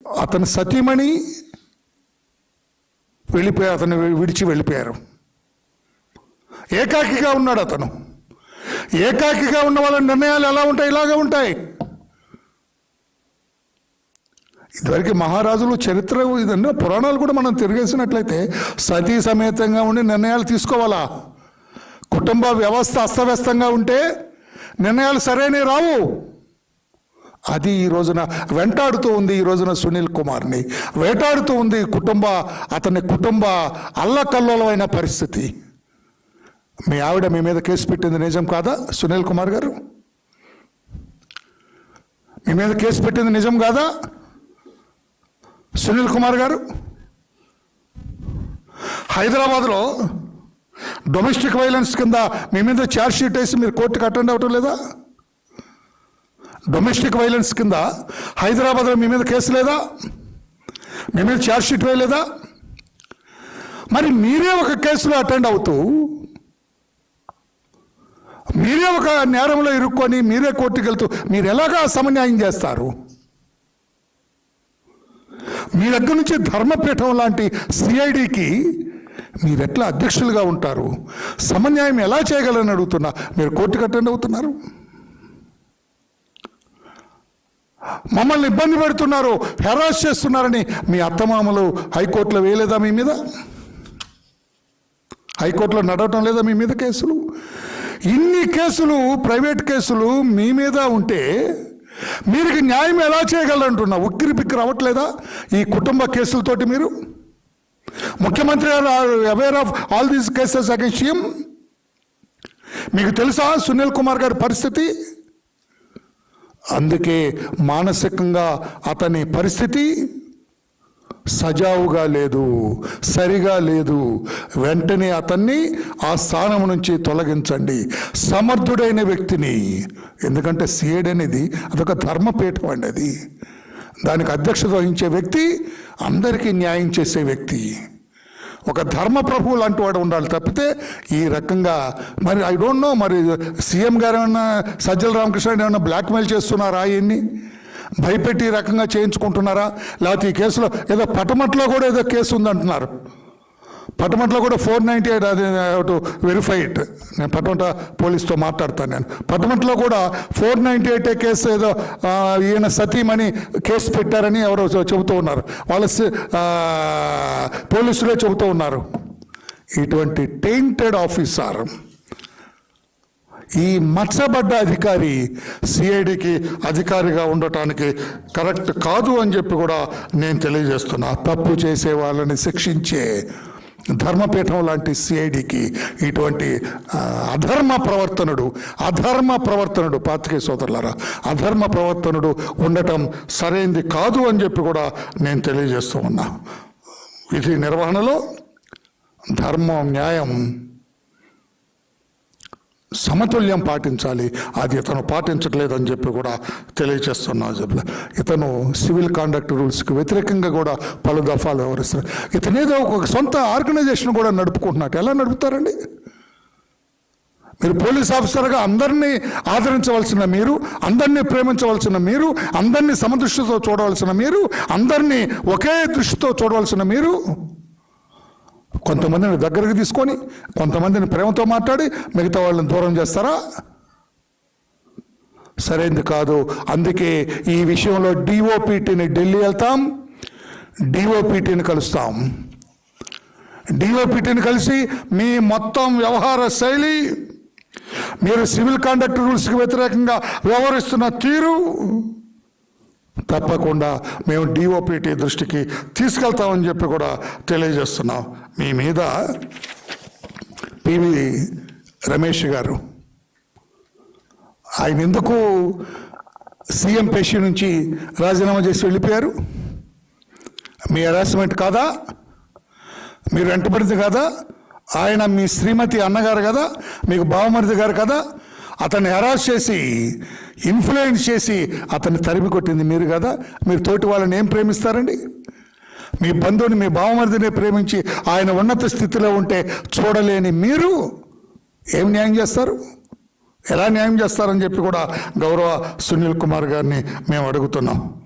అతని సతీమణి వెళ్ళిపోయి అతను విడిచి వెళ్ళిపోయారు ఏకాకిగా ఉన్నాడు అతను ఏకాకిగా ఉన్న వాళ్ళ నిర్ణయాలు ఎలా ఉంటాయి ఇలాగే ఉంటాయి ఇదివరకు మహారాజులు చరిత్ర ఇదన్నీ పురాణాలు కూడా మనం తిరిగేసినట్లయితే సతీ సమేతంగా ఉండి నిర్ణయాలు తీసుకోవాలా కుటుంబ వ్యవస్థ అస్తవ్యస్తంగా ఉంటే నిర్ణయాలు సరైనవి రావు అది ఈ రోజున వెంటాడుతూ ఉంది ఈ రోజున సునీల్ కుమార్ని వేటాడుతూ ఉంది కుటుంబ అతని కుటుంబ అల్లకల్లోలమైన పరిస్థితి మీ ఆవిడ మీ మీద కేసు పెట్టింది నిజం కాదా సునీల్ కుమార్ గారు మీ మీద కేసు పెట్టింది నిజం కాదా సునీల్ కుమార్ గారు హైదరాబాద్లో డొమెస్టిక్ వైలెన్స్ కింద మీ మీద ఛార్జ్ షీట్ వేసి మీరు కోర్టుకు అటెండ్ అవ్వటం లేదా డొమెస్టిక్ వైలెన్స్ కింద హైదరాబాద్లో మీ మీద కేసు లేదా మీ మీద ఛార్జ్ షీట్ వేయలేదా మరి మీరే ఒక కేసులో అటెండ్ అవుతూ మీరే ఒక నేరంలో ఇరుక్కొని మీరే కోర్టుకు వెళ్తూ మీరు ఎలాగా సమన్యాయం చేస్తారు మీ దగ్గర నుంచి ధర్మపీఠం లాంటి సిఐడికి మీరు ఎట్లా అధ్యక్షులుగా ఉంటారు సమన్యాయం ఎలా చేయగలని అడుగుతున్నా మీరు కోర్టుకు అటెండ్ అవుతున్నారు మమ్మల్ని ఇబ్బంది పెడుతున్నారు హెరాస్ చేస్తున్నారని మీ అత్తమామలు హైకోర్టులో వేయలేదా మీ మీద హైకోర్టులో నడవటం లేదా మీ మీద కేసులు ఇన్ని కేసులు ప్రైవేట్ కేసులు మీ మీద ఉంటే మీరు న్యాయం ఎలా చేయగలరంటున్నా ఉక్కిరి బిక్కిరి అవ్వట్లేదా ఈ కుటుంబ కేసులతోటి మీరు ముఖ్యమంత్రి గారు aware of all these cases against him మీకు తెలుసా సునీల్ కుమార్ గారి పరిస్థితి అందుకే మానసికంగా అతని పరిస్థితి సజావుగా లేదు సరిగా లేదు వెంటనే అతన్ని ఆ స్థానం నుంచి తొలగించండి సమర్థుడైన వ్యక్తిని ఎందుకంటే సిఐడి అనేది అదొక ధర్మపీఠం అండి అది దానికి అధ్యక్షత వహించే వ్యక్తి అందరికీ న్యాయం చేసే వ్యక్తి ఒక ధర్మ ప్రభువు లాంటి వాడు ఉండాలి తప్పితే ఈ రకంగా మరి ఐ డోంట్ నో మరి సీఎం గారు ఏమన్నా సజ్జల రామకృష్ణ ఏమన్నా బ్లాక్మెయిల్ చేస్తున్నారా ఆయన్ని భయపెట్టి ఈ రకంగా చేయించుకుంటున్నారా లేకపోతే ఈ కేసులో ఏదో పటమట్లో కూడా ఏదో కేసు ఉందంటున్నారు పటమట్లో కూడా ఫోర్ నైంటీ ఎయిట్ అది టు వెరిఫైడ్ నేను పటమట పోలీస్తో మాట్లాడతాను నేను పటమట్లో కూడా ఫోర్ నైంటీ ఎయిట్ కేసు ఏదో ఆ, ఈయన సతీమణి కేసు పెట్టారని ఎవరో చె- చెబుతూ ఉన్నారు వాళ్ళ సి- ఆ, పోలీసులే చెబుతూ ఉన్నారు ఇటువంటి టెయింటెడ్ ఆఫీసర్ ఈ మచ్చబడ్డ అధికారి సిఐడికి అధికారిగా ఉండటానికి కరెక్ట్ కాదు అని చెప్పి కూడా నేను తెలియజేస్తున్నా తప్పు చేసే వాళ్ళని శిక్షించే ధర్మపీఠం లాంటి సిఐడికి ఇటువంటి ఆ, అధర్మ ప్రవర్తనుడు అధర్మ ప్రవర్తనుడు పాత్రికే సోదరులారా అధర్మ ప్రవర్తనుడు ఉండటం సరైంది కాదు అని చెప్పి కూడా నేను తెలియజేస్తూ ఉన్నా విధి నిర్వహణలో ధర్మం న్యాయం సమతుల్యం పాటించాలి అది ఇతను పాటించట్లేదని చెప్పి కూడా తెలియచేస్తున్నా చెప్పి ఇతను సివిల్ కాండక్ట్ రూల్స్కి వ్యతిరేకంగా కూడా పలు దఫాలు వ్యవహరిస్తారు ఇతనేదో ఒక సొంత ఆర్గనైజేషన్ కూడా నడుపుకుంటున్నట్టు ఎలా నడుపుతారండి మీరు పోలీస్ ఆఫీసర్గా అందరినీ ఆదరించవలసిన మీరు అందరినీ ప్రేమించవలసిన మీరు అందరినీ సమదృష్టితో చూడవలసిన మీరు అందరినీ ఒకే దృష్టితో చూడవలసిన మీరు కొంతమందిని దగ్గరికి తీసుకొని కొంతమందిని ప్రేమతో మాట్లాడి మిగతా వాళ్ళని దూరం చేస్తారా సరైంది కాదు అందుకే ఈ విషయంలో డిఓపిటిని ఢిల్లీ వెళ్తాం డిఓపిటిని కలుస్తాం డిఓపిటిని కలిసి మీ మొత్తం వ్యవహార శైలి మీరు సివిల్ కాండక్ట్ రూల్స్కి వ్యతిరేకంగా వ్యవహరిస్తున్న తీరు తప్పకుండా మేము డిఓపిటి దృష్టికి తీసుకెళ్తామని చెప్పి కూడా తెలియజేస్తున్నాం మీ మీద పివి రమేష్ గారు ఆయన ఎందుకు సీఎం పేషి నుంచి రాజీనామా చేసి వెళ్ళిపోయారు మీ హెరాస్మెంట్ కాదా మీరు వెంటబడింది కదా ఆయన మీ శ్రీమతి అన్నగారు కదా మీకు బావమరిది గారు కదా అతన్ని హెరాస్ చేసి ఇన్ఫ్లుయెన్స్ చేసి అతన్ని తరిమి కొట్టింది మీరు కదా మీరు తోటి వాళ్ళని ఏం ప్రేమిస్తారండి మీ బంధువుని మీ బావమరిదిని ప్రేమించి ఆయన ఉన్నత స్థితిలో ఉంటే చూడలేని మీరు ఏం న్యాయం చేస్తారు ఎలా న్యాయం చేస్తారని చెప్పి కూడా గౌరవ సునీల్ కుమార్ గారిని మేము అడుగుతున్నాం